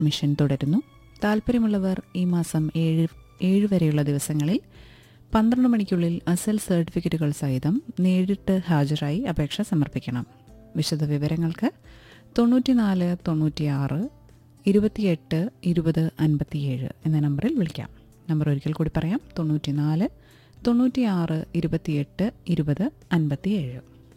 mission തുടരുന്നു താൽപ്പര്യമുള്ളവർ ഈ മാസം ഏഴ് ഏഴ് വരെയുള്ള ദിവസങ്ങളിൽ പന്ത്രണ്ട് മണിക്കുള്ളിൽ അസൽ സർട്ടിഫിക്കറ്റുകൾ സഹിതം നേരിട്ട് ഹാജരായി അപേക്ഷ സമർപ്പിക്കണം വിശദ വിവരങ്ങൾക്ക് തൊണ്ണൂറ്റിനാല് തൊണ്ണൂറ്റിയാറ് ഇരുപത്തിയെട്ട് ഇരുപത് അൻപത്തിയേഴ് എന്ന നമ്പറിൽ വിളിക്കാം നമ്പർ ഒരിക്കൽ കൂടി പറയാം തൊണ്ണൂറ്റിനാല് തൊണ്ണൂറ്റിയാറ് ഇരുപത്തിയെട്ട് ഇരുപത് അൻപത്തിയേഴ്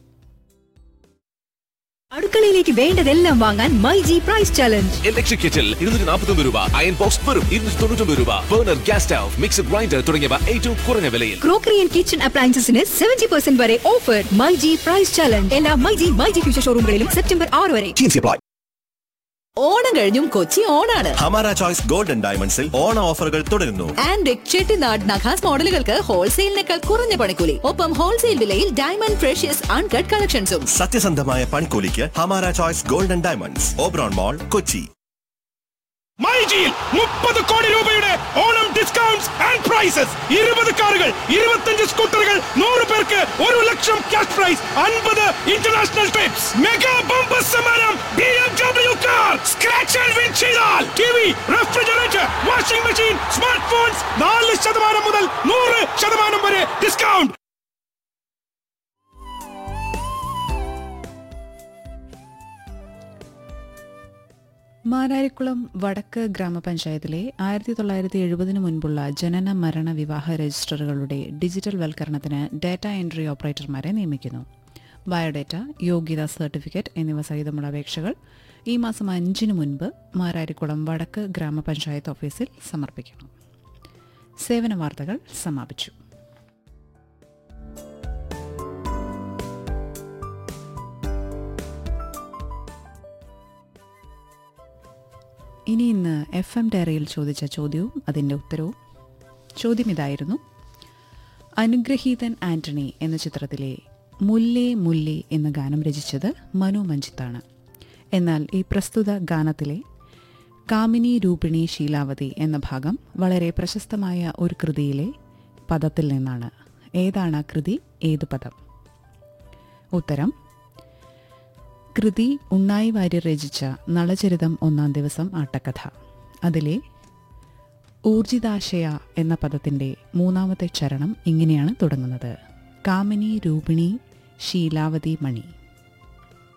അടുക്കളയിലേക്ക് വേണ്ടതെല്ലാം വാങ്ങാൻ my G prize challenge electric kettle ഇരുന്നൂറ്റി നാൽപ്പത്തൊമ്പത് രൂപ അയൺ ബോക്സ് വെറും ഇരുന്നൂറ്റി തൊണ്ണൂറ്റൊമ്പത് രൂപ burner gas stove mixer grinder തുടങ്ങിയവ ഏറ്റവും കുറഞ്ഞ വിലയിൽ ക്രോക്കറി ആൻഡ് കിച്ചൺ അപ്ലയൻസസിന് സെവന്റി പെർസെന്റ് വരെ offer my G prize challenge എല്ലാ my G my G future ഷോറൂമുകളിലും സെപ്റ്റംബർ ആറ് വരെ ഓണം കഴിഞ്ഞും കൊച്ചി ഓണാണ് ഹമാര ചോയ്സ് ഗോൾഡൻ ഡയമണ്ട്സിൽ ഓണ ഓഫറുകൾ തുടരുന്നു ആൻഡ് ചെട്ടിനാട് നഖാസ് മോഡലുകൾക്ക് ഹോൾസെയിലിനേക്കാൾ കുറഞ്ഞ പണിക്കൂലി ഒപ്പം ഹോൾസെയിൽ വിലയിൽ ഡയമണ്ട് ഫ്രഷ്യസ് അൺകട്ട് കളക്ഷൻസും സത്യസന്ധമായ പണിക്കൂലിക്ക് Hamara choice golden diamonds Oberon mall Kochi മൈജിയിൽ മുപ്പത് കോടി രൂപയുടെ ഓണം ഡിസ്കൗണ്ട്സ് ആൻഡ് പ്രൈസസ് ഇരുപത് കാറുകൾ ഇരുപത്തഞ്ച് സ്കൂട്ടറുകൾ നൂറ് പേർക്ക് ഒരു ലക്ഷം ക്യാഷ് പ്രൈസ് അൻപത് ഇന്റർനാഷണൽ ട്രിപ്സ് മെഗാ ബമ്പർ സമ്മാനം B M W car scratch and win ചെയ്താൽ T V refrigerator washing machine smart phones നാല് ശതമാനം മുതൽ നൂറ് ശതമാനം വരെ ഡിസ്കൗണ്ട് മാരാരിക്കുളം വടക്ക് ഗ്രാമപഞ്ചായത്തിലെ ആയിരത്തി തൊള്ളായിരത്തി എഴുപതിനു മുൻപുള്ള ജനന മരണ വിവാഹ രജിസ്റ്ററുകളുടെ ഡിജിറ്റൽ വൽക്കരണത്തിന് ഡാറ്റ എൻട്രി ഓപ്പറേറ്റർമാരെ നിയമിക്കുന്നു ബയോഡേറ്റ യോഗ്യതാ സർട്ടിഫിക്കറ്റ് എന്നിവ സഹിതമുള്ള അപേക്ഷകൾ ഈ മാസം അഞ്ചിന് മുൻപ് മാരാരിക്കുളം വടക്ക് ഗ്രാമപഞ്ചായത്ത് ഓഫീസിൽ സമർപ്പിക്കണം സേവന വാർത്തകൾ സമാപിച്ചു ഇനി ഇന്ന് എഫ് എം ഡയറിയിൽ ചോദിച്ച ചോദ്യവും അതിൻ്റെ ഉത്തരവും ചോദ്യം ഇതായിരുന്നു അനുഗ്രഹീതൻ ആന്റണി എന്ന ചിത്രത്തിലെ മുല്ലേ മുല്ലേ എന്ന ഗാനം രചിച്ചത് മനു മഞ്ജിത്താണ് എന്നാൽ ഈ പ്രസ്തുത ഗാനത്തിലെ കാമിനി രൂപിണി ശീലാവതി എന്ന ഭാഗം വളരെ പ്രശസ്തമായ ഒരു കൃതിയിലെ പദത്തിൽ നിന്നാണ് ഏതാണ് ആ കൃതി ഏത് പദം ഉത്തരം കൃതി ഉണ്ണായി വാര്യർ രചിച്ച നളചരിതം ഒന്നാം ദിവസം ആട്ടക്കഥ അതിലെ ഊർജിതാശയ എന്ന പദത്തിൻ്റെ മൂന്നാമത്തെ ചരണം ഇങ്ങനെയാണ് തുടങ്ങുന്നത് കാമിനി രൂപിണി ശീലാവതി മണി